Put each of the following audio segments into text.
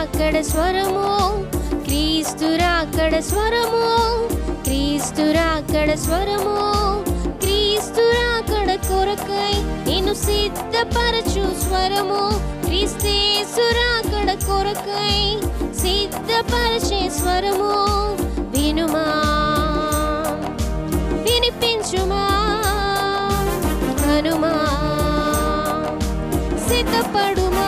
రాకడ స్వరము క్రీస్తు రాకడ స్వరము క్రీస్తు రాకడ స్వరము క్రీస్తు రాకడ కొరకై నేను సిద్ధపరచు స్వరము క్రీస్తేసు రాకడ కొరకై సిద్ధపరచే స్వరము వినుమా వినిపించుమా కనుమా సిద్ధపడుమా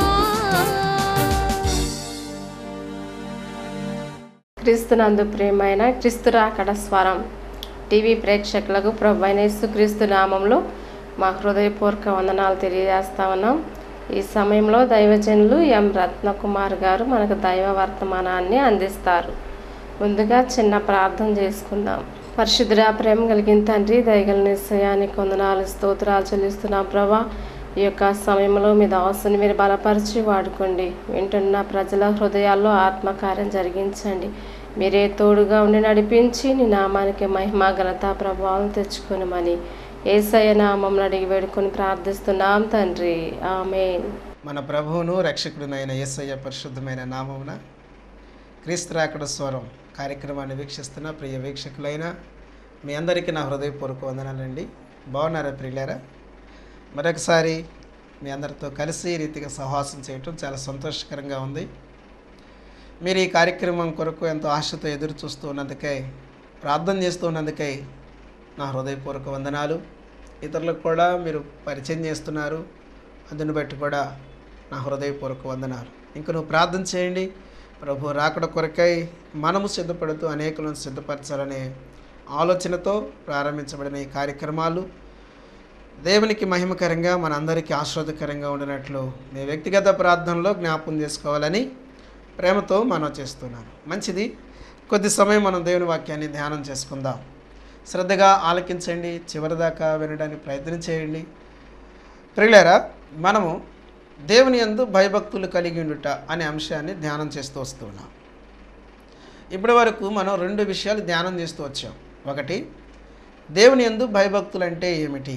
క్రీస్తునందు ప్రియమైన క్రీస్తు రాకడ స్వరం టీవీ ప్రేక్షకులకు ప్రభు అయిన యేసుక్రీస్తు నామంలో మా హృదయపూర్వక వందనాలు తెలియజేస్తా ఉన్నాం ఈ సమయంలో దైవజనులు ఎం రత్నకుమార్ గారు మనకు దైవ వర్తమానాన్ని అందిస్తారు ముందుగా చిన్న ప్రార్థన చేసుకుందాం పరిశుద్ధుడా ప్రేమ కలిగిన తండ్రి దయగల నిశ్చయానికి వందనాలు స్తోత్రాలు చెల్లిస్తున్నాం ప్రభా ఈ యొక్క సమయంలో మీ దాసుని మీరు బలపరిచి వాడుకోండి వింటున్న ప్రజల హృదయాల్లో ఆత్మకార్యం జరిగించండి మీరే తోడుగా ఉండి నడిపించి నీ నామానికి మహిమ ఘనత ప్రభావం తెచ్చుకొనమని ఏసయ్య నామం అడిగి వేడుకొని ప్రార్థిస్తున్నాం తండ్రి ఆమెన్ మన ప్రభువును రక్షకుడునైన యేసయ్య పరిశుద్ధమైన నామమున క్రీస్తు రాకడ స్వరం కార్యక్రమాన్ని వీక్షిస్తున్న ప్రియ వీక్షకులైన మీ అందరికీ నా హృదయపూర్వక వందనాలండి బాగున్నారా ప్రియులారా మరొకసారి మీ అందరితో కలిసి ఈ రీతిగా సహవాసం చేయటం చాలా సంతోషకరంగా ఉంది మీరు ఈ కార్యక్రమం కొరకు ఎంతో ఆశతో ఎదురు చూస్తూ ఉన్నందుకై ప్రార్థన చేస్తూ ఉన్నందుకై నా హృదయపూర్వక వందనాలు ఇతరులకు కూడా మీరు పరిచయం చేస్తున్నారు అందుని బట్టి కూడా నా హృదయపూర్వక వందనాలు ఇంక నువ్వు ప్రార్థన చేయండి ప్రభు రాకడ కొరకై మనము సిద్ధపడుతూ అనేకులను సిద్ధపరచాలనే ఆలోచనతో ప్రారంభించబడిన ఈ కార్యక్రమాలు దేవునికి మహిమకరంగా మనందరికీ ఆశ్వాదకరంగా ఉండినట్లు మీ వ్యక్తిగత ప్రార్థనలో జ్ఞాపకం చేసుకోవాలని ప్రేమతో మనం చేస్తున్నాను మంచిది కొద్ది సమయం మనం దేవుని వాక్యాన్ని ధ్యానం చేసుకుందాం శ్రద్ధగా ఆలకించండి చివరిదాకా వినడానికి ప్రయత్నం చేయండి ప్రియులారా మనము దేవుని యందు భయభక్తులు కలిగి ఉండుట అనే అంశాన్ని ధ్యానం చేస్తూ వస్తున్నాం ఇప్పటి వరకు మనం రెండు విషయాలు ధ్యానం చేస్తూ వచ్చాం ఒకటి దేవుని యందు భయభక్తులు అంటే ఏమిటి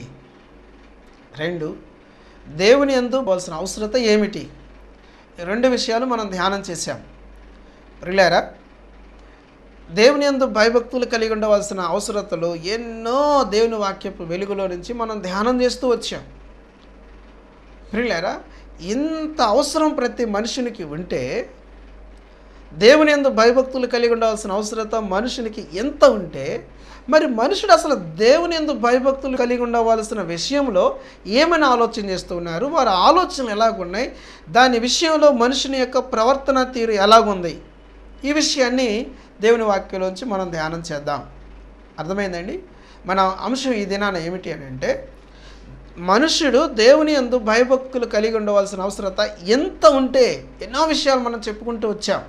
రెండు దేవుని యందు పోవాల్సిన అవసరత ఏమిటి ఈ రెండు విషయాలు మనం ధ్యానం చేశాం ప్రియులారా దేవుని యందు భయభక్తులు కలిగి ఉండవలసిన అవసరతలు ఎన్నో దేవుని వాక్యపు వెలుగులో నుంచి మనం ధ్యానం చేస్తూ వచ్చాం ప్రియులారా ఇంత అవసరం ప్రతి మనుషునికి ఉంటే దేవుని యందు భయభక్తులు కలిగి ఉండవలసిన అవసరత మనుషునికి ఎంత ఉంటే మరి మనుషుడు అసలు దేవుని యందు భయభక్తులు కలిగి ఉండవలసిన విషయంలో ఏమని ఆలోచన చేస్తున్నారు వారి ఆలోచనలు ఎలాగున్నాయి దాని విషయంలో మనుషుని యొక్క ప్రవర్తన తీరు ఎలాగుంది ఈ విషయాన్ని దేవుని వాక్యంలోంచి మనం ధ్యానం చేద్దాం అర్థమైందండి మన అంశం ఈ దినాన ఏమిటి అని అంటే మనుషుడు దేవుని యందు భయభక్తులు కలిగి ఉండవలసిన అవసరత ఎంత ఉంటే ఎన్నో విషయాలు మనం చెప్పుకుంటూ వచ్చాం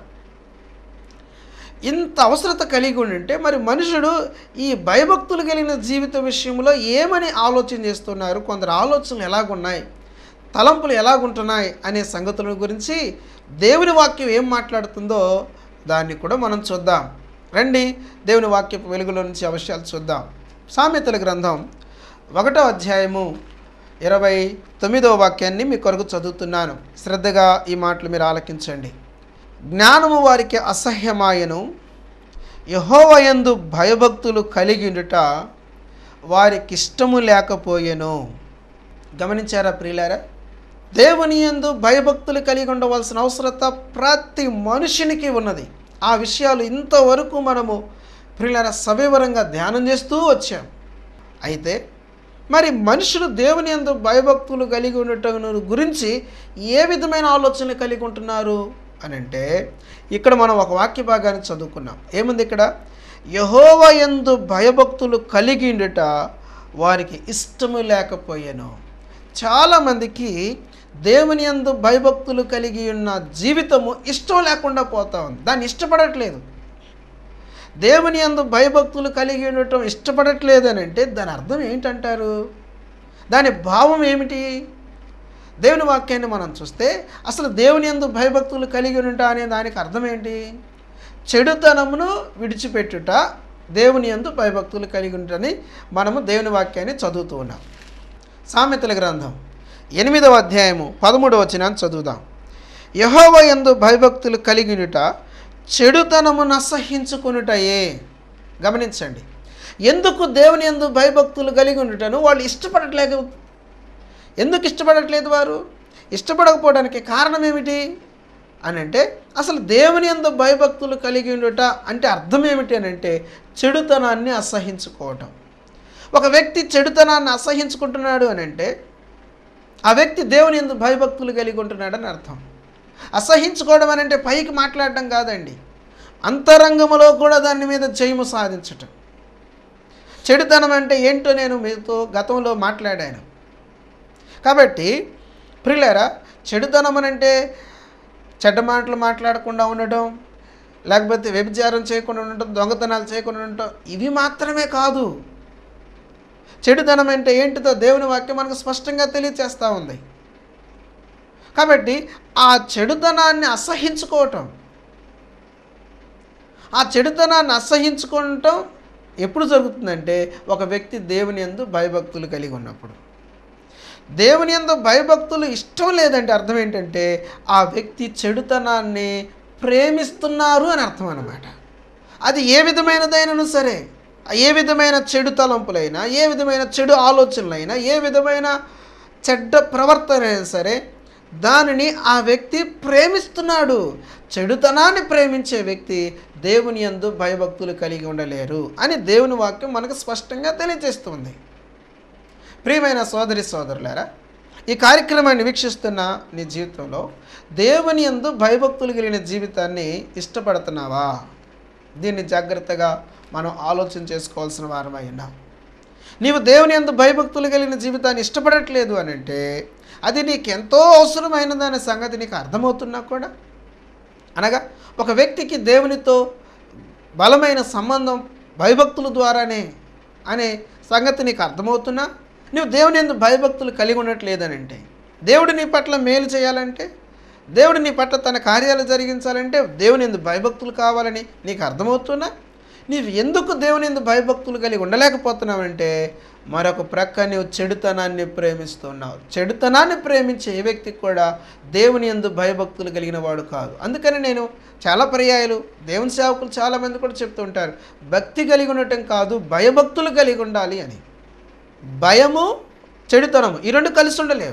ఇంత అవసరత కలిగి ఉంటే మరి మనుషుడు ఈ భయభక్తులు కలిగిన జీవిత విషయంలో ఏమని ఆలోచన చేస్తున్నారు కొందరు ఆలోచనలు ఎలాగున్నాయి తలంపులు ఎలాగుంటున్నాయి అనే సంగతుల గురించి దేవుని వాక్యం ఏం మాట్లాడుతుందో దాన్ని కూడా మనం చూద్దాం రండి దేవుని వాక్యపు వెలుగులో నుంచి ఆ విషయాలు చూద్దాం సామెతల గ్రంథం ఒకటో అధ్యాయము ఇరవై తొమ్మిదవ వాక్యాన్ని మీ కొరకు చదువుతున్నాను శ్రద్ధగా ఈ మాటలు మీరు ఆలకించండి జ్ఞానము వారికి అసహ్యమాయను యహోవయందు భయభక్తులు కలిగి ఉండుట వారికి ఇష్టము లేకపోయెను గమనించారా ప్రియులారా దేవుని యందు భయభక్తులు కలిగి ఉండవలసిన అవసరత ప్రతి మనుషునికి ఉన్నది ఆ విషయాలు ఇంతవరకు మనము ప్రియులారా సవివరంగా ధ్యానం చేస్తూ వచ్చాం అయితే మరి మనుషులు దేవుని యందు భయభక్తులు కలిగి ఉండటం గురించి ఏ విధమైన ఆలోచనలు కలిగి ఉంటున్నారు అని అంటే ఇక్కడ మనం ఒక వాక్య భాగాన్ని చదువుకున్నాం ఏముంది ఇక్కడ యహోవ యందు భయభక్తులు కలిగి ఉండుట వారికి ఇష్టము లేకపోయాను చాలామందికి దేవుని యందు భయభక్తులు కలిగి ఉన్న జీవితము ఇష్టం లేకుండా పోతా ఉంది దాన్ని ఇష్టపడట్లేదు దేవుని యందు భయభక్తులు కలిగి ఉండటం ఇష్టపడట్లేదు అని అంటే దాని అర్థం ఏంటంటారు దాని భావం ఏమిటి దేవుని వాక్యాన్ని మనం చూస్తే అసలు దేవుని యందు భయభక్తులు కలిగి ఉంట అనే దానికి అర్థం ఏంటి చెడుతనమును విడిచిపెట్టుట దేవుని యందు భయభక్తులు కలిగి ఉంటని మనము దేవుని వాక్యాన్ని చదువుతూ ఉన్నాం సామెతల గ్రంథం ఎనిమిదవ అధ్యాయము పదమూడవ వచనాన్ని చదువుదాం యహోవ యందు భయభక్తులు కలిగినుట చెడుతనమును అసహించుకొనుటయే గమనించండి ఎందుకు దేవుని యందు భయభక్తులు కలిగి ఉండటను వాళ్ళు ఇష్టపడట్లేదు ఎందుకు ఇష్టపడట్లేదు వారు ఇష్టపడకపోవడానికి కారణం ఏమిటి అని అంటే అసలు దేవుని యందు భయభక్తులు కలిగి ఉండుట అంటే అర్థం ఏమిటి అని అంటే చెడుతనాన్ని అసహించుకోవటం ఒక వ్యక్తి చెడుతనాన్ని అసహించుకుంటున్నాడు అని అంటే ఆ వ్యక్తి దేవుని ఎందు భయభక్తులు కలిగి ఉంటున్నాడని అర్థం అసహించుకోవడం అని అంటే పైకి మాట్లాడడం కాదండి అంతరంగములో కూడా దాని మీద జయము సాధించటం చెడుతనం అంటే ఏంటో నేను మీతో గతంలో మాట్లాడాను కాబట్టి ప్రియులారా చెడుతనం అని అంటే చెడ్డ మాటలు మాట్లాడకుండా ఉండటం లేకపోతే వ్యభిచారం చేయకుండా ఉండటం దొంగతనాలు చేయకుండా ఉండటం ఇవి మాత్రమే కాదు చెడుతనం అంటే ఏంటిదో దేవుని వాక్యం మనకు స్పష్టంగా తెలియచేస్తూ ఉంది కాబట్టి ఆ చెడుతనాన్ని అసహించుకోవటం ఆ చెడుతనాన్ని అసహించుకోవటం ఎప్పుడు జరుగుతుందంటే ఒక వ్యక్తి దేవుని ఎందు భయభక్తులు కలిగి ఉన్నప్పుడు దేవుని ఎందు భయభక్తులు ఇష్టం లేదంటే అర్థం ఏంటంటే ఆ వ్యక్తి చెడుతనాన్ని ప్రేమిస్తున్నారు అని అర్థం అన్నమాట అది ఏ విధమైనదైనను సరే ఏ విధమైన చెడు తలంపులైనా ఏ విధమైన చెడు ఆలోచనలైనా ఏ విధమైన చెడ్డ ప్రవర్తన అయినా సరే దానిని ఆ వ్యక్తి ప్రేమిస్తున్నాడు చెడుతనాన్ని ప్రేమించే వ్యక్తి దేవుని యందు భయభక్తులు కలిగి ఉండలేరు అని దేవుని వాక్యం మనకు స్పష్టంగా తెలియజేస్తుంది ప్రియమైన సోదరి సోదరులారా ఈ కార్యక్రమాన్ని వీక్షిస్తున్న నీ జీవితంలో దేవుని యందు భయభక్తులు కలిగిన జీవితాన్ని ఇష్టపడుతున్నావా దీన్ని జాగ్రత్తగా మనం ఆలోచన చేసుకోవాల్సిన వారమై ఉన్నాం నీవు దేవుని యందు భయభక్తులు కలిగిన జీవితాన్ని ఇష్టపడట్లేదు అని అంటే అది నీకు ఎంతో అవసరమైనదనే సంగతి నీకు అర్థమవుతున్నా కూడా అనగా ఒక వ్యక్తికి దేవునితో బలమైన సంబంధం భయభక్తుల ద్వారానే అనే సంగతి నీకు అర్థమవుతున్నా నువ్వు దేవుని ఎందు భయభక్తులు కలిగి ఉండట్లేదని అంటే దేవుడు నీ పట్ల మేలు చేయాలంటే దేవుడు నీ పట్ల తన కార్యాలు జరిగించాలంటే దేవుని ఎందు భయభక్తులు కావాలని నీకు అర్థమవుతున్నా నీవు ఎందుకు దేవుని ఎందు భయభక్తులు కలిగి ఉండలేకపోతున్నావంటే మరొక ప్రక్క నీవు చెడుతనాన్ని ప్రేమిస్తున్నావు చెడుతనాన్ని ప్రేమించే ఏ వ్యక్తికి కూడా దేవుని ఎందు భయభక్తులు కలిగిన వాడు కాదు అందుకని నేను చాలా పర్యాయాలు దేవుని సేవకులు చాలామంది కూడా చెప్తూ ఉంటారు భక్తి కలిగి ఉండటం కాదు భయభక్తులు కలిగి ఉండాలి అని భయము చెడుతనము ఈ రెండు కలిసి ఉండలేవు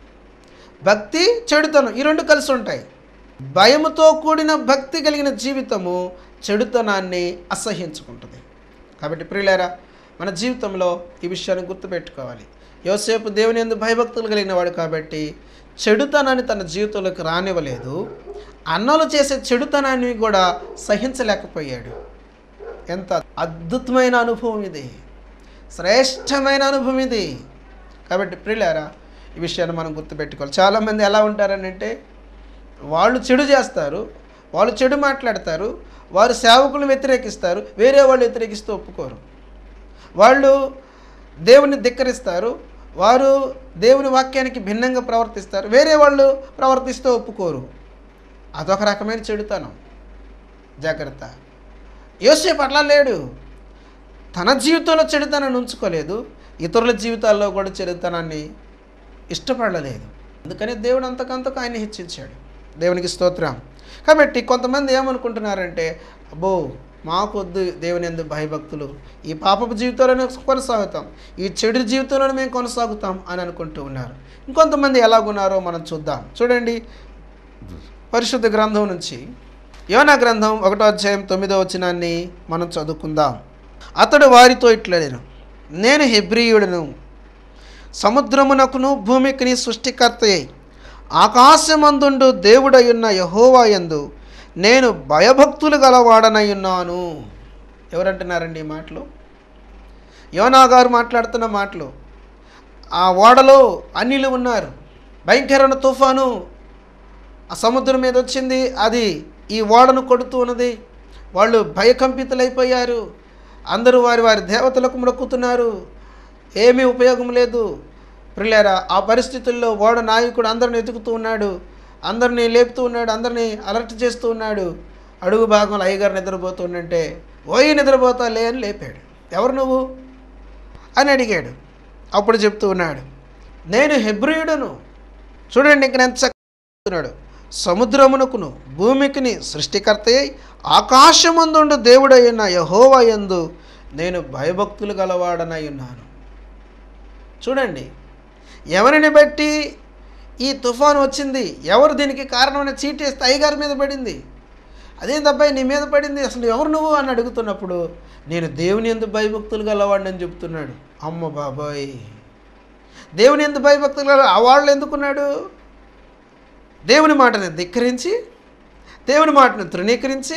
భక్తి చెడుతనం ఈ రెండు కలిసి ఉంటాయి భయముతో కూడిన భక్తి కలిగిన జీవితము చెడుతనాన్ని అసహించుకుంటుంది కాబట్టి ప్రియులారా మన జీవితంలో ఈ విషయాన్ని గుర్తుపెట్టుకోవాలి యోసేపు దేవుని ఎందు భయభక్తులు కలిగిన వాడు కాబట్టి చెడుతనాన్ని తన జీవితంలోకి రానివ్వలేదు అన్నలు చేసే చెడుతనాన్ని కూడా సహించలేకపోయాడు ఎంత అద్భుతమైన అనుభవం ఇది శ్రేష్టమైన అనుభవం ఇది కాబట్టి ప్రియులారా ఈ విషయాన్ని మనం గుర్తుపెట్టుకోవాలి చాలామంది ఎలా ఉంటారని అంటే వాళ్ళు చెడు చేస్తారు వాళ్ళు చెడు మాట్లాడతారు వారు సేవకులను వ్యతిరేకిస్తారు వేరే వాళ్ళు వ్యతిరేకిస్తూ ఒప్పుకోరు వాళ్ళు దేవుని ధిక్కరిస్తారు వారు దేవుని వాక్యానికి భిన్నంగా ప్రవర్తిస్తారు వేరే వాళ్ళు ప్రవర్తిస్తూ ఒప్పుకోరు అదొక రకమైన చెడుతనం జాగ్రత్త యోసేపు అట్లా లేడు తన జీవితంలో చెడుతనాన్ని ఉంచుకోలేదు ఇతరుల జీవితాల్లో కూడా చెడుతనాన్ని ఇష్టపడలేదు అందుకని దేవుడు అంతకంతకు ఆయన హెచ్చించాడు దేవునికి స్తోత్రం కాబట్టి కొంతమంది ఏమనుకుంటున్నారంటే అబ్బో మాకొద్దు దేవుని ఎందు భయభక్తులు ఈ పాపపు జీవితంలోనే కొనసాగుతాం ఈ చెడు జీవితంలోనే మేము కొనసాగుతాం అని అనుకుంటూ ఉన్నారు ఇంకొంతమంది ఎలాగున్నారో మనం చూద్దాం చూడండి పరిశుద్ధ గ్రంథం నుంచి యోనా గ్రంథం ఒకటో అధ్యాయం తొమ్మిదో వచనాన్ని మనం చదువుకుందాం అతడు వారితో ఇట్లడెను నేను హెబ్రియుడను సముద్రమునకును భూమికిని సృష్టికర్తయ్యి ఆకాశమందుండు దేవుడయున్న యహోవాయందు నేను భయభక్తులు గలవాడనై ఉన్నాను ఎవరంటున్నారండి ఈ మాటలు యోనా గారు మాట్లాడుతున్న మాటలు ఆ ఓడలో అన్నిలు ఉన్నారు భయంకరమైన తుఫాను ఆ సముద్రం మీద వచ్చింది అది ఈ ఓడను కొడుతూ ఉన్నది వాళ్ళు భయకంపితులైపోయారు అందరూ వారి వారి దేవతలకు మొక్కుతున్నారు ఏమీ ఉపయోగం లేదు ప్రిలేరా ఆ పరిస్థితుల్లో ఓడ నాయకుడు అందరిని వెతుకుతూ ఉన్నాడు అందరినీ లేపుతూ ఉన్నాడు అందరినీ అలర్ట్ చేస్తూ ఉన్నాడు అడుగు భాగంలో అయ్యగారు నిద్రపోతుండంటే ఓయి నిద్రపోతా లే అని లేపాడు ఎవరు నువ్వు అని అడిగాడు అప్పుడు చెప్తూ ఉన్నాడు నేను హెబ్రియుడను చూడండి ఇంక నేను చెప్తున్నాడు సముద్రమునకును భూమికిని సృష్టికర్త అయి ఆకాశమందుండు దేవుడైన యహోవా యందు నేను భయభక్తులు గలవాడనై ఉన్నాను చూడండి ఎవరిని బట్టి ఈ తుఫాను వచ్చింది ఎవరు దీనికి కారణమైన చీటేస్తే అయ్యగారి మీద పడింది అదేందబ్బాయి నీ మీద పడింది అసలు ఎవరు నువ్వు అని అడుగుతున్నప్పుడు నేను దేవుని ఎందు భయభక్తులు గలవాడిని చెప్తున్నాడు అమ్మ బాబాయ్ దేవుని ఎందు భయభక్తులు గల ఆ వాళ్ళు ఎందుకున్నాడు దేవుని మాటని ధిక్కరించి దేవుని మాటను తృణీకరించి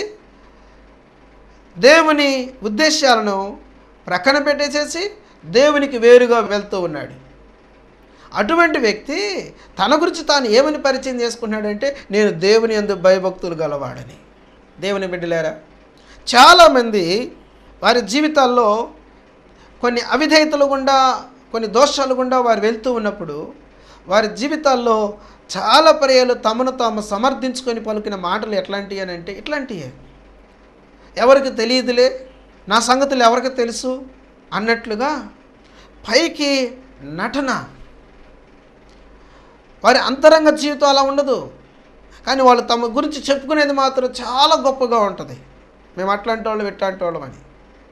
దేవుని ఉద్దేశాలను ప్రక్కన పెట్టేసేసి దేవునికి వేరుగా వెళ్తూ ఉన్నాడు అటువంటి వ్యక్తి తన గురించి తాను ఏమని పరిచయం చేసుకున్నాడంటే నేను దేవుని ఎందు భయభక్తులు గలవాడని దేవుని బిడ్డలేరా చాలామంది వారి జీవితాల్లో కొన్ని అవిధేయతలు గుండా కొన్ని దోషాలు గుండా వారు వెళ్తూ ఉన్నప్పుడు వారి జీవితాల్లో చాలా పర్యాలు తమను తాము సమర్థించుకొని పలికిన మాటలు ఎట్లాంటివి అని అంటే ఇట్లాంటివే ఎవరికి తెలియదులే నా సంగతులు ఎవరికి తెలుసు అన్నట్లుగా పైకి నటన వారి అంతరంగ జీవితం అలా ఉండదు కానీ వాళ్ళు తమ గురించి చెప్పుకునేది మాత్రం చాలా గొప్పగా ఉంటుంది మేము అట్లాంటి వాళ్ళం ఇట్లాంటి వాళ్ళం అని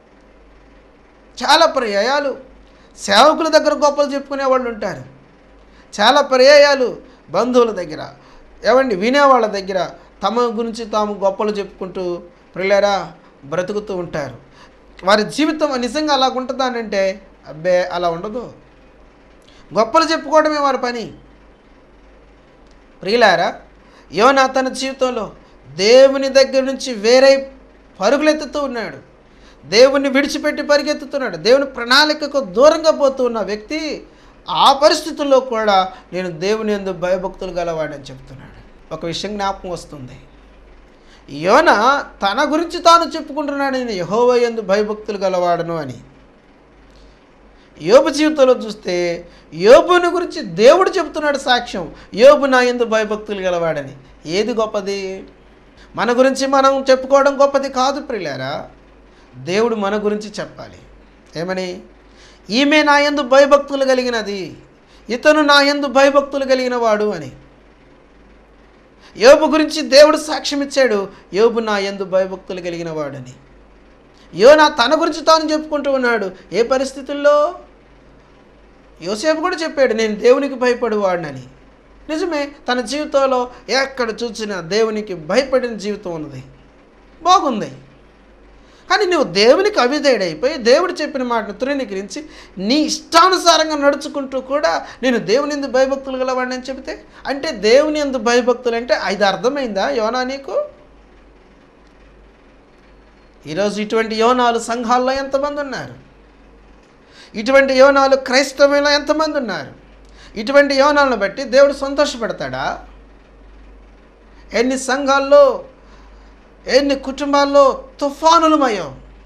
చాలా పర్యాయాలు సేవకుల దగ్గర గొప్పలు చెప్పుకునే వాళ్ళు ఉంటారు చాలా పర్యాయాలు బంధువుల దగ్గర ఏమండి వినేవాళ్ళ దగ్గర తమ గురించి తాము గొప్పలు చెప్పుకుంటూ ప్రిల్లరా బ్రతుకుతూ ఉంటారు వారి జీవితం నిజంగా అలా ఉంటుందా అని అంటే అబ్బే అలా ఉండదు గొప్పలు చెప్పుకోవడమే వారి పని ప్రియులారా యోనా తన జీవితంలో దేవుని దగ్గర నుంచి వేరే పరుగులెత్తుతూ ఉన్నాడు దేవుని విడిచిపెట్టి పరిగెత్తుతున్నాడు దేవుని ప్రణాళికకు దూరంగా పోతూ ఉన్న వ్యక్తి ఆ పరిస్థితుల్లో కూడా నేను దేవుని ఎందు భయభక్తులు గలవాడని చెప్తున్నాడు ఒక విషయం జ్ఞాపకం వస్తుంది యోన తన గురించి తాను చెప్పుకుంటున్నాడు నేను యహోవ ఎందు భయభక్తులు గలవాడను అని యోబు జీవితంలో చూస్తే యోబుని గురించి దేవుడు చెప్తున్నాడు సాక్ష్యం యోబు నా ఎందు భయభక్తులు గలవాడని ఏది గొప్పది మన గురించి మనం చెప్పుకోవడం గొప్పది కాదు ప్రియులారా దేవుడు మన గురించి చెప్పాలి ఏమని ఈమె నా యందు భయభక్తులు కలిగినది ఇతను నా యందు భయభక్తులు కలిగిన వాడు అని యోబు గురించి దేవుడు సాక్ష్యం ఇచ్చాడు యోబు నా యందు భయభక్తులు కలిగిన వాడని యోనా తన గురించి తాను చెప్పుకుంటూ ఉన్నాడు ఏ పరిస్థితుల్లో యోసేపు కూడా చెప్పాడు నేను దేవునికి భయపడేవాడినని నిజమే తన జీవితంలో ఎక్కడ చూసినా దేవునికి భయపడిన జీవితం ఉన్నది బాగుంది కానీ నువ్వు దేవునికి అవిధేయుడైపోయి దేవుడు చెప్పిన మాటను తృణీకరించి నీ ఇష్టానుసారంగా నడుచుకుంటూ కూడా నేను దేవుని ఎందు భయభక్తులు గలవాడిని అని చెబితే అంటే దేవుని ఎందు భయభక్తులు అంటే ఇది అర్థమైందా యోనా నీకు ఈరోజు ఇటువంటి యోనాలు సంఘాల్లో ఎంతమంది ఉన్నారు ఇటువంటి యోనాలు క్రైస్తవంలో ఎంతమంది ఉన్నారు ఇటువంటి యోనాలను బట్టి దేవుడు సంతోషపడతాడా ఎన్ని సంఘాల్లో ఎన్ని కుటుంబాల్లో తుఫానులమయం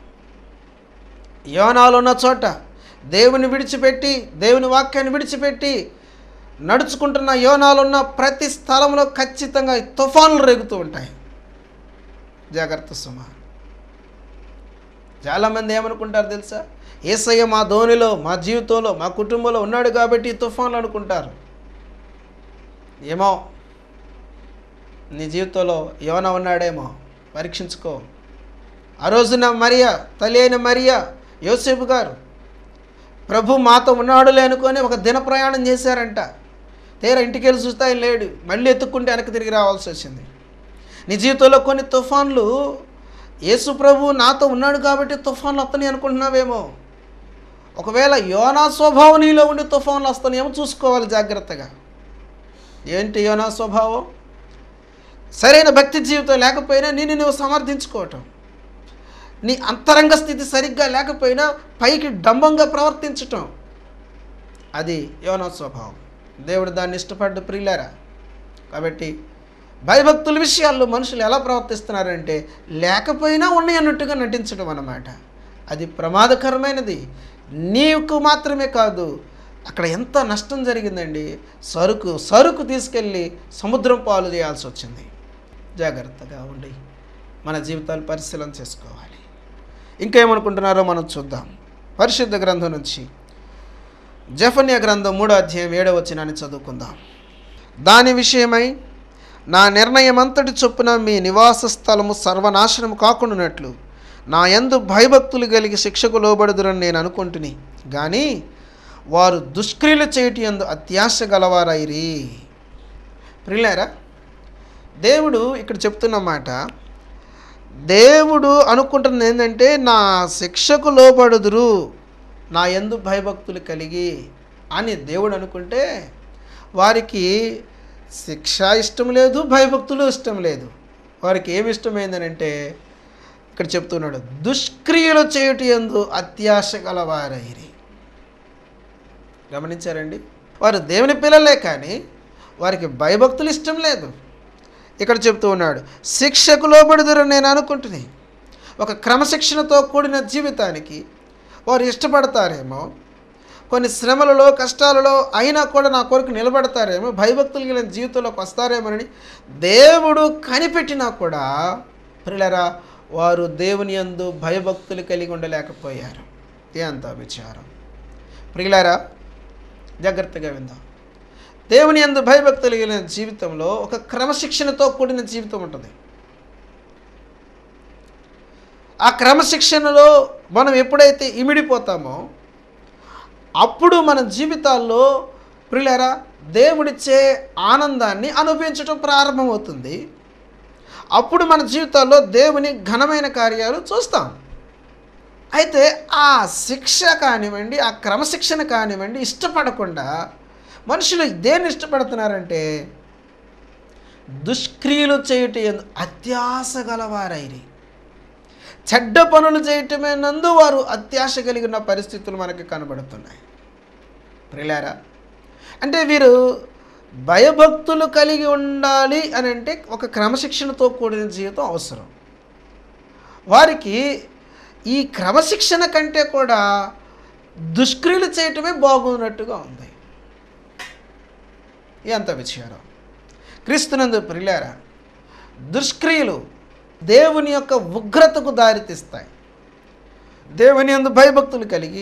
యోనాలు ఉన్న చోట దేవుని విడిచిపెట్టి దేవుని వాక్యాన్ని విడిచిపెట్టి నడుచుకుంటున్న యోనాలు ఉన్న ప్రతి స్థలంలో ఖచ్చితంగా తుఫానులు రేగుతూ ఉంటాయి జాగ్రత్త సుమా చాలామంది ఏమనుకుంటారు తెలుసా ఏసయ్య మా ధోనిలో మా జీవితంలో మా కుటుంబంలో ఉన్నాడు కాబట్టి ఈ తుఫాన్లు అనుకుంటారు ఏమో నీ జీవితంలో యోన ఉన్నాడేమో పరీక్షించుకో ఆ రోజున మరియా తల్లి అయిన మరియా యోసేపు గారు ప్రభు మాతో ఉన్నాడులే అనుకొని ఒక దిన ప్రయాణం చేశారంట తీరా ఇంటికి వెళ్ళి చూస్తే ఆయన లేడు మళ్ళీ ఎత్తుక్కుంటే వెనక్కి తిరిగి రావాల్సి వచ్చింది నీ జీవితంలో కొన్ని తుఫాన్లు యేసు ప్రభు నాతో ఉన్నాడు కాబట్టి తుఫాన్లు వస్తాయి అనుకుంటున్నావేమో ఒకవేళ యోనా స్వభావం నీలో ఉండి తుఫాన్లు వస్తాయేమో చూసుకోవాలి జాగ్రత్తగా ఏంటి యోనా స్వభావం సరైన భక్తి జీవితం లేకపోయినా నిన్ను నువ్వు సమర్థించుకోవటం నీ అంతరంగ స్థితి సరిగ్గా లేకపోయినా పైకి డంబంగా ప్రవర్తించటం అది యోనా స్వభావం దేవుడు దాన్ని ఇష్టపడ్డ ప్రియులారా కాబట్టి భయభక్తుల విషయాల్లో మనుషులు ఎలా ప్రవర్తిస్తున్నారంటే లేకపోయినా ఉన్నాయి అన్నట్టుగా నటించడం అన్నమాట అది ప్రమాదకరమైనది నీకు మాత్రమే కాదు అక్కడ ఎంత నష్టం జరిగిందండి సరుకు సరుకు తీసుకెళ్ళి సముద్రం పాలు చేయాల్సి వచ్చింది జాగ్రత్తగా ఉండి మన జీవితాలు పరిశీలన చేసుకోవాలి ఇంకా ఏమనుకుంటున్నారో మనం చూద్దాం పరిశుద్ధ గ్రంథం నుంచి జఫన్య గ్రంథం మూడో అధ్యాయం ఏడవ వచ్చినాన్ని చదువుకుందాం దాని విషయమై నా నిర్ణయం అంతటి చొప్పున మీ నివాస స్థలము సర్వనాశనం కాకుండానట్లు నా యందు భయభక్తులు కలిగి శిక్షకు లోబడుదురని నేను అనుకుంటుని కానీ వారు దుష్క్రియలు చేయటి యందు అత్యాశ గలవారైరి ప్రియులారా దేవుడు ఇక్కడ చెప్తున్న మాట దేవుడు అనుకుంటున్నది ఏంటంటే నా శిక్షకు లోబడుదురు నా ఎందు భయభక్తులు కలిగి అని దేవుడు అనుకుంటే వారికి శిక్ష ఇష్టం లేదు భయభక్తులు ఇష్టం లేదు వారికి ఏమి ఇష్టమైందనంటే ఇక్కడ చెప్తున్నాడు దుష్క్రియలు చేయుట ఎందు అత్యాశ గలవారైరి గమనించారండి వారు దేవుని పిల్లలే కానీ వారికి భయభక్తులు ఇష్టం లేదు ఇక్కడ చెప్తూ ఉన్నాడు శిక్షకు లోబడుదురని నేను అనుకుంటుని ఒక క్రమశిక్షణతో కూడిన జీవితానికి వారు ఇష్టపడతారేమో కొన్ని శ్రమలలో కష్టాలలో అయినా కూడా నా కొరకు నిలబడతారేమో భయభక్తులు కలిగిన జీవితంలోకి వస్తారేమోనని దేవుడు కనిపెట్టినా కూడా ప్రిలరా వారు దేవుని యందు భయభక్తులు కలిగి ఉండలేకపోయారు ఏ అంత విచారం ప్రియులారా జాగ్రత్తగా విందాం దేవుని యందు భయభక్తులు కలిగిన జీవితంలో ఒక క్రమశిక్షణతో కూడిన జీవితం ఉంటుంది ఆ క్రమశిక్షణలో మనం ఎప్పుడైతే ఇమిడిపోతామో అప్పుడు మన జీవితాల్లో ప్రియులారా దేవుడిచ్చే ఆనందాన్ని అనుభవించడం ప్రారంభమవుతుంది అప్పుడు మన జీవితాల్లో దేవుని ఘనమైన కార్యాలు చూస్తాం అయితే ఆ శిక్ష కానివ్వండి ఆ క్రమశిక్షణ కానివ్వండి ఇష్టపడకుండా మనుషులు దేన్ని ఇష్టపడుతున్నారంటే దుష్క్రియలు చేయుట ఎందు అత్యాశ గలవారైరి చెడ్డ పనులు చేయటమే నందు వారు అత్యాశ కలిగిన పరిస్థితులు మనకి కనబడుతున్నాయి ప్రిలారా అంటే వీరు భయభక్తులు కలిగి ఉండాలి అని అంటే ఒక క్రమశిక్షణతో కూడిన జీవితం అవసరం వారికి ఈ క్రమశిక్షణ కంటే కూడా దుష్క్రియలు చేయటమే బాగున్నట్టుగా ఉంది ఎంత విచారం క్రీస్తునందు ప్రిలారా దుష్క్రియలు దేవుని యొక్క ఉగ్రతకు దారితీస్తాయి దేవుని యందు భయభక్తులు కలిగి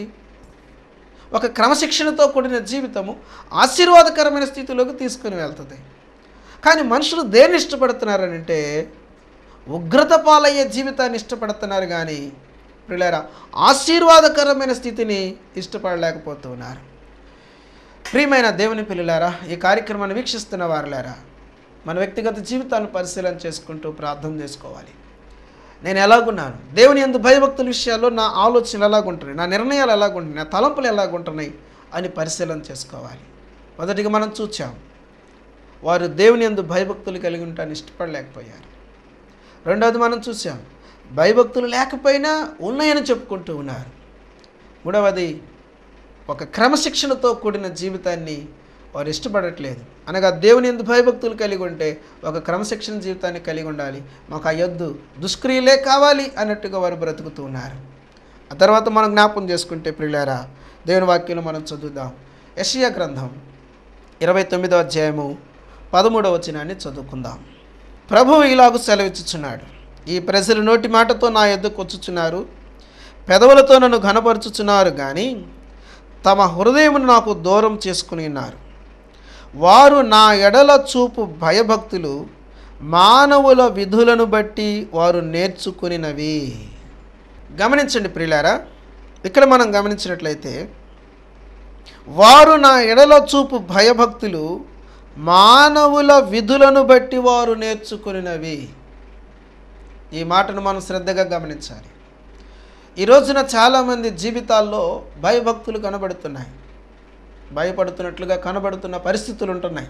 ఒక క్రమశిక్షణతో కూడిన జీవితము ఆశీర్వాదకరమైన స్థితిలోకి తీసుకుని వెళ్తుంది కానీ మనుషులు దేన్ని ఇష్టపడుతున్నారనంటే ఉగ్రత పాలయ్యే జీవితాన్ని ఇష్టపడుతున్నారు కానీ ప్రియులారా ఆశీర్వాదకరమైన స్థితిని ఇష్టపడలేకపోతున్నారు ప్రియమైన దేవుని పిల్లులారా ఈ కార్యక్రమాన్ని వీక్షిస్తున్న వారులారా మన వ్యక్తిగత జీవితాలను పరిశీలన చేసుకుంటూ ప్రార్థన చేసుకోవాలి నేను ఎలాగున్నాను దేవుని ఎందు భయభక్తుల విషయాల్లో నా ఆలోచనలు ఎలాగుంటున్నాయి నా నిర్ణయాలు ఎలాగుంటున్నాయి నా తలంపులు ఎలాగుంటున్నాయి అని పరిశీలన చేసుకోవాలి మొదటిగా మనం చూచాం వారు దేవుని ఎందు భయభక్తులు కలిగి ఉంటాను ఇష్టపడలేకపోయారు రెండవది మనం చూసాం భయభక్తులు లేకపోయినా ఉన్నాయని చెప్పుకుంటూ ఉన్నారు మూడవది ఒక క్రమశిక్షణతో కూడిన జీవితాన్ని వారు ఇష్టపడట్లేదు అనగా దేవుని ఎందు భయభక్తులు కలిగి ఉంటే ఒక క్రమశిక్షణ జీవితాన్ని కలిగి ఉండాలి మాకు ఆ యొద్దు దుష్క్రియలే కావాలి అన్నట్టుగా వారు బ్రతుకుతూ ఉన్నారు ఆ తర్వాత మనం జ్ఞాపం చేసుకుంటే ప్రియులారా దేవుని వాక్యం మనం చదువుదాం యషియా గ్రంథం ఇరవై తొమ్మిదో అధ్యాయము పదమూడవ వచనాన్ని చదువుకుందాం ప్రభువు ఇలాగు సెలవిచ్చుచున్నాడు ఈ ప్రజలు నోటి మాటతో నా ఎద్దుకు వచ్చుచున్నారు పెదవులతో నన్ను ఘనపరుచుచున్నారు కానీ తమ హృదయమును నాకు దూరం చేసుకుని ఉన్నారు వారు నా ఎడల చూపు భయభక్తులు మానవుల విధులను బట్టి వారు నేర్చుకునినవి గమనించండి ప్రియులారా ఇక్కడ మనం గమనించినట్లయితే వారు నా ఎడల చూపు భయభక్తులు మానవుల విధులను బట్టి వారు నేర్చుకునినవి ఈ మాటను మనం శ్రద్ధగా గమనించాలి ఈ రోజున చాలామంది జీవితాల్లో భయభక్తులు కనబడుతున్నాయి భయపడుతున్నట్లుగా కనబడుతున్న పరిస్థితులు ఉంటున్నాయి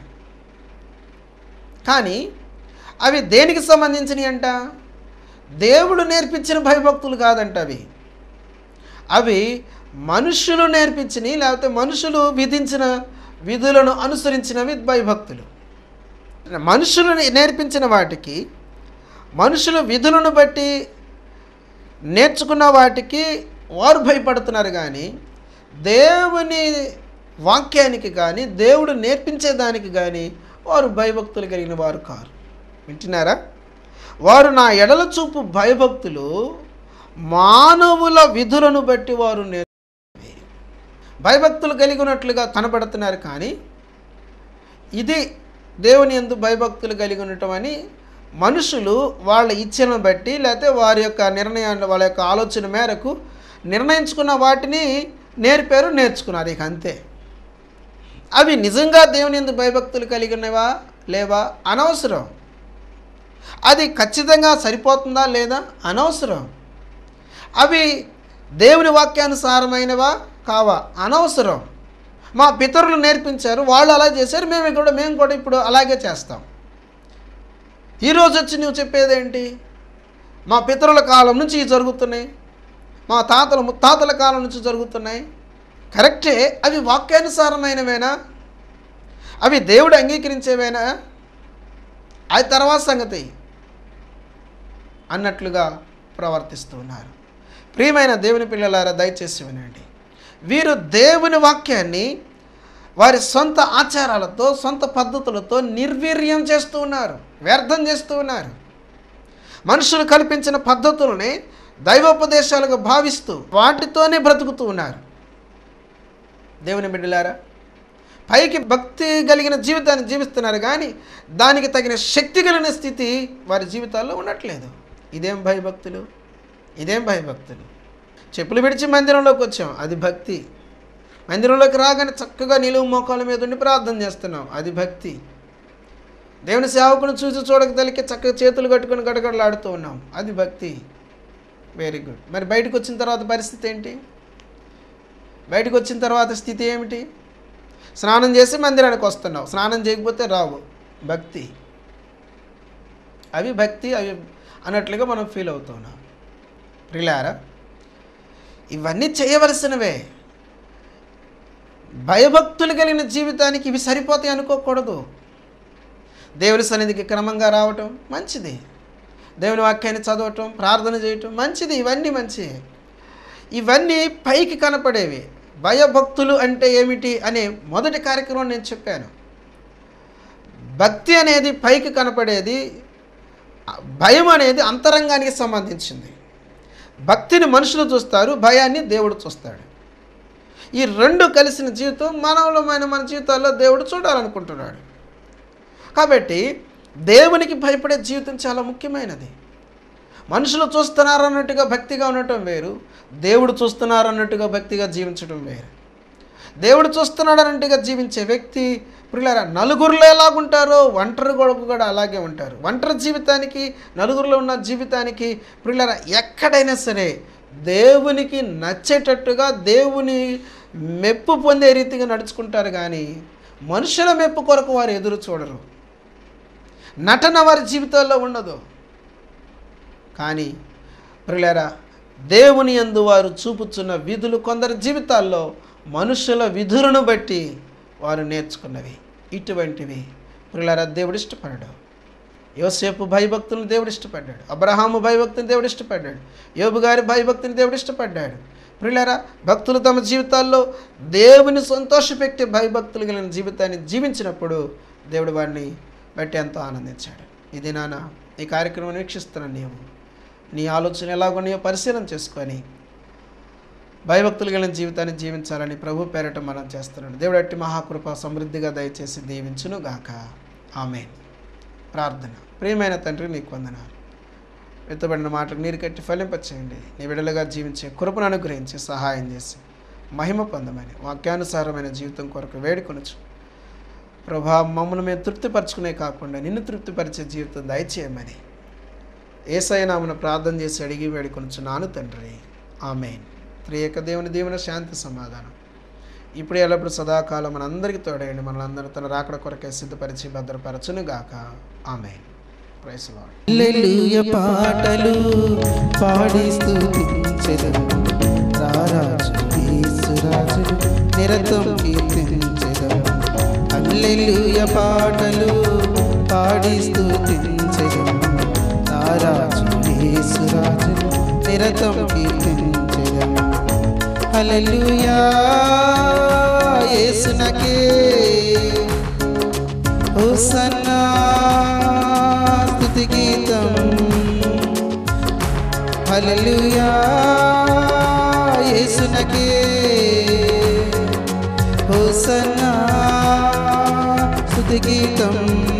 కానీ అవి దేనికి సంబంధించినవి అంట దేవుడు నేర్పించిన భయభక్తులు కాదంట అవి అవి మనుషులు నేర్పించినవి లేకపోతే మనుషులు విధించిన విధులను అనుసరించినవి భయభక్తులు మనుషులు నేర్పించిన వాటికి మనుషులు విధులను బట్టి నేర్చుకున్న వాటికి వారు భయపడుతున్నారు కానీ దేవుని వాక్యానికి కానీ దేవుడు నేర్పించేదానికి కానీ వారు భయభక్తులు కలిగిన వారు కారు వింటున్నారా వారు నా ఎడల చూపు భయభక్తులు మానవుల విధులను బట్టి వారు నేర్ భయభక్తులు కలిగి ఉన్నట్లుగా కనబడుతున్నారు కానీ ఇది దేవుని ఎందు భయభక్తులు కలిగి ఉండటం అని మనుషులు వాళ్ళ ఇచ్ఛను బట్టి లేకపోతే వారి యొక్క నిర్ణయాన్ని వాళ్ళ యొక్క ఆలోచన మేరకు నిర్ణయించుకున్న వాటిని నేర్పారు నేర్చుకున్నారు ఇక అంతే అవి నిజంగా దేవుని ఎందు భయభక్తులు కలిగి ఉన్నవా లేవా అనవసరం అది ఖచ్చితంగా సరిపోతుందా లేదా అనవసరం అవి దేవుని వాక్యానుసారమైనవా కావా అనవసరం మా పితరులు నేర్పించారు వాళ్ళు అలా చేశారు మేము కూడా మేము కూడా ఇప్పుడు అలాగే చేస్తాం ఈరోజు వచ్చి నువ్వు చెప్పేదేంటి మా పితరుల కాలం నుంచి ఇవి జరుగుతున్నాయి మా తాతల ముత్తాతల కాలం నుంచి జరుగుతున్నాయి కరెక్టే అవి వాక్యానుసారమైనవేనా అవి దేవుడు అంగీకరించేవేనా అది తర్వాత సంగతి అన్నట్లుగా ప్రవర్తిస్తూ ఉన్నారు ప్రియమైన దేవుని పిల్లలారా దయచేసి వినండి వీరు దేవుని వాక్యాన్ని వారి సొంత ఆచారాలతో సొంత పద్ధతులతో నిర్వీర్యం చేస్తూ ఉన్నారు వ్యర్థం చేస్తూ ఉన్నారు మనుషులు కల్పించిన పద్ధతులని దైవోపదేశాలుగా భావిస్తూ వాటితోనే బ్రతుకుతూ ఉన్నారు దేవుని బిడ్డలారా పైకి భక్తి కలిగిన జీవితాన్ని జీవిస్తున్నారు కానీ దానికి తగిన శక్తి కలిగిన స్థితి వారి జీవితాల్లో ఉండట్లేదు ఇదేం భయభక్తులు ఇదేం భయభక్తులు చెప్పులు విడిచి మందిరంలోకి వచ్చాం అది భక్తి మందిరంలోకి రాగానే చక్కగా నిలువు మోకాల మీద ఉండి ప్రార్థన చేస్తున్నాం అది భక్తి దేవుని సేవకుని చూసి చూడక తలికి చక్కగా చేతులు కట్టుకొని గడగడలాడుతూ ఉన్నాం అది భక్తి వెరీ గుడ్ మరి బయటకు వచ్చిన తర్వాత పరిస్థితి ఏంటి బయటకు వచ్చిన తర్వాత స్థితి ఏమిటి స్నానం చేసి మందిరానికి వస్తున్నావు స్నానం చేయకపోతే రావు భక్తి అవి భక్తి అవి అన్నట్లుగా మనం ఫీల్ అవుతున్నాం ప్రిలారా ఇవన్నీ చేయవలసినవే భయభక్తులు కలిగిన జీవితానికి ఇవి సరిపోతాయి అనుకోకూడదు దేవుని సన్నిధికి క్రమంగా రావటం మంచిది దేవుని వాక్యాన్ని చదవటం ప్రార్థన చేయటం మంచిది ఇవన్నీ మంచి ఇవన్నీ పైకి కనపడేవి భయభక్తులు అంటే ఏమిటి అనే మొదటి కార్యక్రమం నేను చెప్పాను భక్తి అనేది పైకి కనపడేది భయం అనేది అంతరంగానికి సంబంధించింది భక్తిని మనుషులు చూస్తారు భయాన్ని దేవుడు చూస్తాడు ఈ రెండు కలిసిన జీవితం మానవులమైన మన జీవితాల్లో దేవుడు చూడాలనుకుంటున్నాడు కాబట్టి దేవునికి భయపడే జీవితం చాలా ముఖ్యమైనది మనుషులు చూస్తున్నారు అన్నట్టుగా భక్తిగా ఉండటం వేరు దేవుడు చూస్తున్నారు అన్నట్టుగా భక్తిగా జీవించడం వేరు దేవుడు చూస్తున్నాడు అన్నట్టుగా జీవించే వ్యక్తి పిల్లరా నలుగురిలో ఎలాగుంటారో ఒంటరి గొడవ కూడా అలాగే ఉంటారు ఒంటరి జీవితానికి నలుగురిలో ఉన్న జీవితానికి పిల్లరా ఎక్కడైనా సరే దేవునికి నచ్చేటట్టుగా దేవుని మెప్పు పొందే రీతిగా నడుచుకుంటారు కానీ మనుషుల మెప్పు కొరకు వారు ఎదురు చూడరు నటన వారి జీవితాల్లో ఉండదు కానీ ప్రియులారా దేవుని యందు వారు చూపుచున్న విధులు కొందరి జీవితాల్లో మనుషుల విధులను బట్టి వారు నేర్చుకున్నవి ఇటువంటివి ప్రియులారా దేవుడు ఇష్టపడడు యోసేపు భయభక్తులను దేవుడు ఇష్టపడ్డాడు అబ్రహాము భయభక్తిని దేవుడు ఇష్టపడ్డాడు యోబు గారి భయభక్తిని దేవుడు ఇష్టపడ్డాడు ప్రియులారా భక్తులు తమ జీవితాల్లో దేవుని సంతోషపెట్టే భయభక్తులు కలిగిన జీవితాన్ని జీవించినప్పుడు దేవుడు వాడిని బట్టి ఎంతో ఆనందించాడు ఇది నాన్న ఈ కార్యక్రమం వీక్షిస్తున్న నీవు నీ ఆలోచన ఎలాగున్నాయో పరిశీలన చేసుకొని భయభక్తులు కలిగిన జీవితాన్ని జీవించాలని ప్రభు పేరట మనం చేస్తున్నాడు దేవుడు అట్టి మహాకృప సమృద్ధిగా దయచేసి దీవించును గాక ఆమె ప్రార్థన ప్రియమైన తండ్రి నీకు వందనాలు ఎత్తబడిన మాటకు నీరు కట్టి ఫలింపచేయండి నీ విడలుగా జీవించే కృపను అనుగ్రహించి సహాయం చేసి మహిమ పొందమని వాక్యానుసారమైన జీవితం కొరకు వేడుకొనచ్చు ప్రభా మమ్మల్ని మేము తృప్తిపరచుకునే కాకుండా నిన్ను తృప్తిపరిచే జీవితం దయచేయమని ఏసైనామను ప్రార్థన చేసి అడిగి వేడుకొనచ్చు నాను తండ్రి ఆమెన్ త్రియక దేవుని దేవుని శాంతి సమాధానం ఇప్పుడు ఎల్లప్పుడు సదాకాలం మనందరికీ తోడేయండి మనలందరూ తన రాకడ కొరకే సిద్ధపరిచి భద్రపరచును గాక ఆమె ప్రైస్లాడ్ హల్లెలూయ పాటలు పాడి స్తుతించెదం రారాజు యేసురాజు నిరతం కీర్తించెదం హల్లెలూయ పాటలు పాడి స్తుతించెదం రారాజు యేసురాజు నిరతం కీర్తించెదం హల్లెలూయా యేసునకే హోసన్నా స్తుతి గీతం హల్లెలూయా యేసునకే హోసన్నా స్తుతి స్తుతి గీతం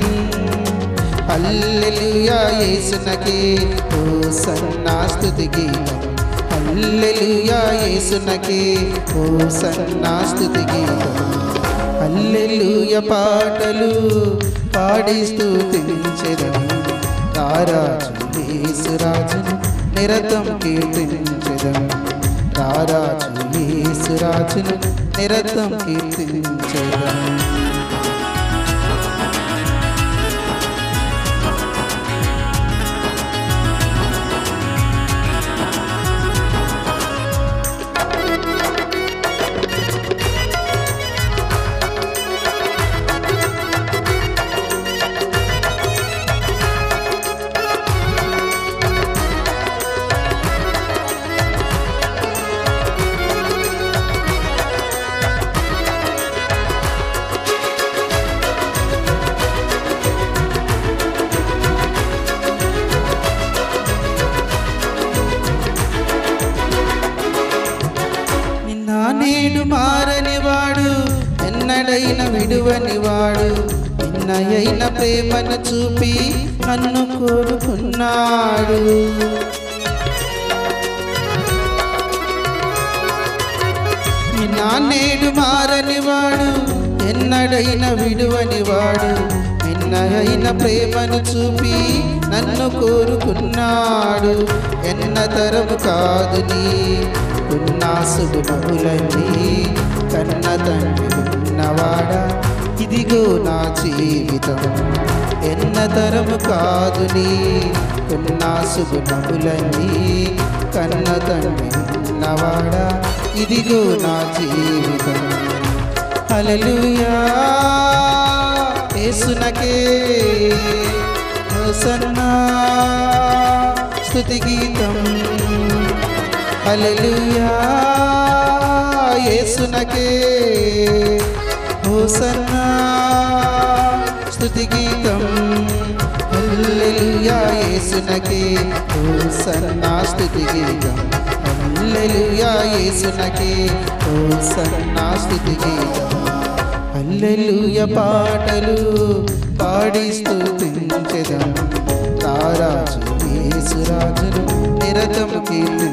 హల్లెలూయా యేసునకే హోసన్నా స్తుతి గీతం హల్లెలూయా యేసునకే హోసన్నా స్తుతి గీతం హల్లెలూయ పాటలు పాడి స్తుతించెదం రారాజు యేసురాజును నిరతం కీర్తించెదం రారాజు యేసురాజును నిరతం కీర్తించెదం నిన్న నేడు మారని వాడు ఎన్నడైన విడువని వాడు నిన్నయైన ప్రేమను చూపి నన్ను కోరుకున్నాడు నిన్న నేడు మారని వాడు ఎన్నడైన విడువని వాడు నిన్నయైన ప్రేమను చూపి నన్ను కోరుకున్నాడు ఎన్న తరము కాదు నీ ఉన్నా సుగుణములన్నీ కన్న తండ్రి ఉన్నవాడా ఇదిగో నా జీవితం ఎన్న తరము కాదు నీ ఉన్నా సుగుణములన్నీ కన్న తండ్రి ఉన్నవాడా ఇదిగో నా జీవితం హల్లెలూయా యేసునకే హోసన్నా స్తుతి గీతం హల్లెలూయా యేసునకే హోసన్నా స్తుతి గీతం హల్లెలూయా యేసునకే హోసన్నా స్తుతి గీతం హల్లెలూయా యేసునకే హోసన్నా స్తుతి గీతం హల్లెలూయ పాటలు పాడి స్తుతించెదం రారాజు యేసురాజును నిరతం కీర్తి